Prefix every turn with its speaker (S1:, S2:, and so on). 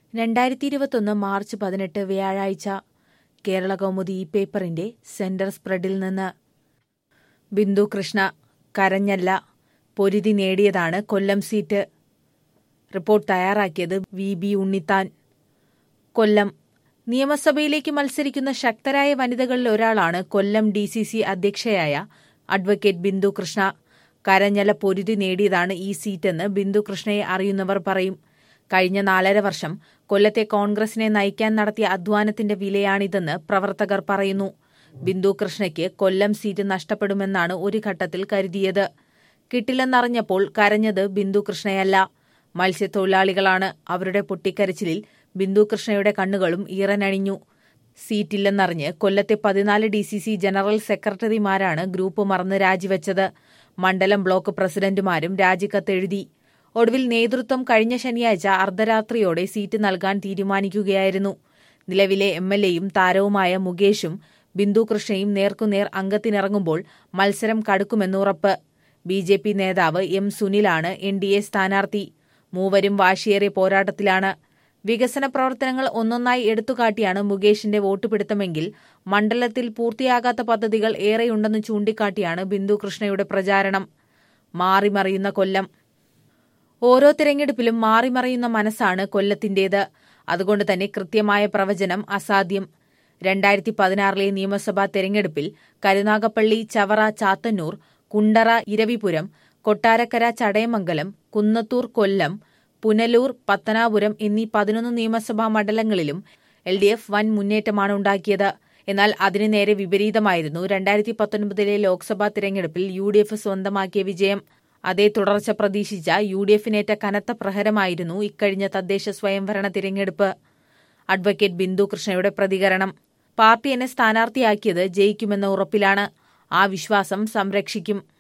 S1: രണ്ടായിരത്തി ഇരുപത്തൊന്ന് മാർച്ച് പതിനെട്ട് വ്യാഴാഴ്ച കേരള കൗമുദി ഈ പേപ്പറിന്റെ സെന്റർ സ്പ്രെഡിൽ നിന്ന് ബിന്ദു കൃഷ്ണ കരഞ്ഞല്ല പൊരുതി നേടിയതാണ് കൊല്ലം സീറ്റ് റിപ്പോർട്ട് തയ്യാറാക്കിയത് വി ബി ഉണ്ണിത്താൻ കൊല്ലം നിയമസഭയിലേക്ക് മത്സരിക്കുന്ന ശക്തരായ വനിതകളിൽ ഒരാളാണ് കൊല്ലം ഡി സി സി അധ്യക്ഷയായ അഡ്വക്കേറ്റ് ബിന്ദു കൃഷ്ണ കരഞ്ഞല പൊരുതി നേടിയതാണ് ഈ സീറ്റെന്ന് ബിന്ദു കൃഷ്ണയെ അറിയുന്നവർ പറയും കഴിഞ്ഞ നാലര വർഷം കൊല്ലത്തെ കോൺഗ്രസിനെ നയിക്കാൻ നടത്തിയ അധ്വാനത്തിന്റെ വിലയാണിതെന്ന് പ്രവർത്തകർ പറയുന്നു ബിന്ദു കൃഷ്ണയ്ക്ക് കൊല്ലം സീറ്റ് നഷ്ടപ്പെടുമെന്നാണ് ഒരു ഘട്ടത്തിൽ കരുതിയത് കിട്ടില്ലെന്നറിഞ്ഞപ്പോൾ കരഞ്ഞത് ബിന്ദു കൃഷ്ണയല്ല മത്സ്യത്തൊഴിലാളികളാണ് അവരുടെ പൊട്ടിക്കരച്ചിലിൽ ബിന്ദു കൃഷ്ണയുടെ കണ്ണുകളും ഈറനണിഞ്ഞു സീറ്റില്ലെന്നറിഞ്ഞ് കൊല്ലത്തെ പതിനാല് ഡി സി സി ജനറൽ സെക്രട്ടറിമാരാണ് ഗ്രൂപ്പ് മറന്ന് രാജിവെച്ചത് മണ്ഡലം ബ്ലോക്ക് പ്രസിഡന്റുമാരും രാജിക്കത്തെഴുതി ഒടുവിൽ നേതൃത്വം കഴിഞ്ഞ ശനിയാഴ്ച അർദ്ധരാത്രിയോടെ സീറ്റ് നൽകാൻ തീരുമാനിക്കുകയായിരുന്നു നിലവിലെ എം എൽ എയും താരവുമായ മുകേഷും ബിന്ദു കൃഷ്ണയും നേർക്കുനേർ അംഗത്തിനിറങ്ങുമ്പോൾ മത്സരം കടുക്കുമെന്നുറപ്പ് ബി ജെ പി നേതാവ് എം സുനിലാണ് എൻ ഡി എ സ്ഥാനാർത്ഥി മൂവരും വാശിയേറിയ പോരാട്ടത്തിലാണ് വികസന പ്രവർത്തനങ്ങൾ ഒന്നൊന്നായി എടുത്തുകാട്ടിയാണ് മുകേഷിന്റെ വോട്ട് പിടുത്തമെങ്കിൽ മണ്ഡലത്തിൽ പൂർത്തിയാകാത്ത പദ്ധതികൾ ഏറെയുണ്ടെന്ന് ചൂണ്ടിക്കാട്ടിയാണ് ബിന്ദു കൃഷ്ണയുടെ പ്രചാരണം മാറിമറിയുന്ന കൊല്ലം ഓരോ തിരഞ്ഞെടുപ്പിലും മാറിമറിയുന്ന മനസ്സാണ് കൊല്ലത്തിന്റേത് അതുകൊണ്ട് തന്നെ കൃത്യമായ പ്രവചനം അസാധ്യം രണ്ടായിരത്തി പതിനാറിലെ നിയമസഭാ തെരഞ്ഞെടുപ്പിൽ കരുനാഗപ്പള്ളി ചവറ ചാത്തന്നൂർ കുണ്ടറ ഇരവിപുരം കൊട്ടാരക്കര ചടയമംഗലം കുന്നത്തൂർ കൊല്ലം പുനലൂർ പത്തനാപുരം എന്നീ പതിനൊന്ന് നിയമസഭാ മണ്ഡലങ്ങളിലും എൽ ഡി എഫ് വൻ മുന്നേറ്റമാണ് ഉണ്ടാക്കിയത് എന്നാൽ അതിനു നേരെ വിപരീതമായിരുന്നു രണ്ടായിരത്തി പത്തൊൻപതിലെ ലോക്സഭാ തിരഞ്ഞെടുപ്പിൽ യു ഡി എഫ് സ്വന്തമാക്കിയ വിജയം അതേ തുടർച്ച പ്രതീക്ഷിച്ച യു ഡി എഫിനേറ്റ കനത്ത പ്രഹരമായിരുന്നു ഇക്കഴിഞ്ഞ തദ്ദേശ സ്വയംഭരണ തിരഞ്ഞെടുപ്പ് അഡ്വക്കേറ്റ് ബിന്ദു കൃഷ്ണയുടെ പ്രതികരണം പാർട്ടി എന്നെ സ്ഥാനാർത്ഥിയാക്കിയത് ജയിക്കുമെന്ന ഉറപ്പിലാണ് ആ വിശ്വാസം സംരക്ഷിക്കും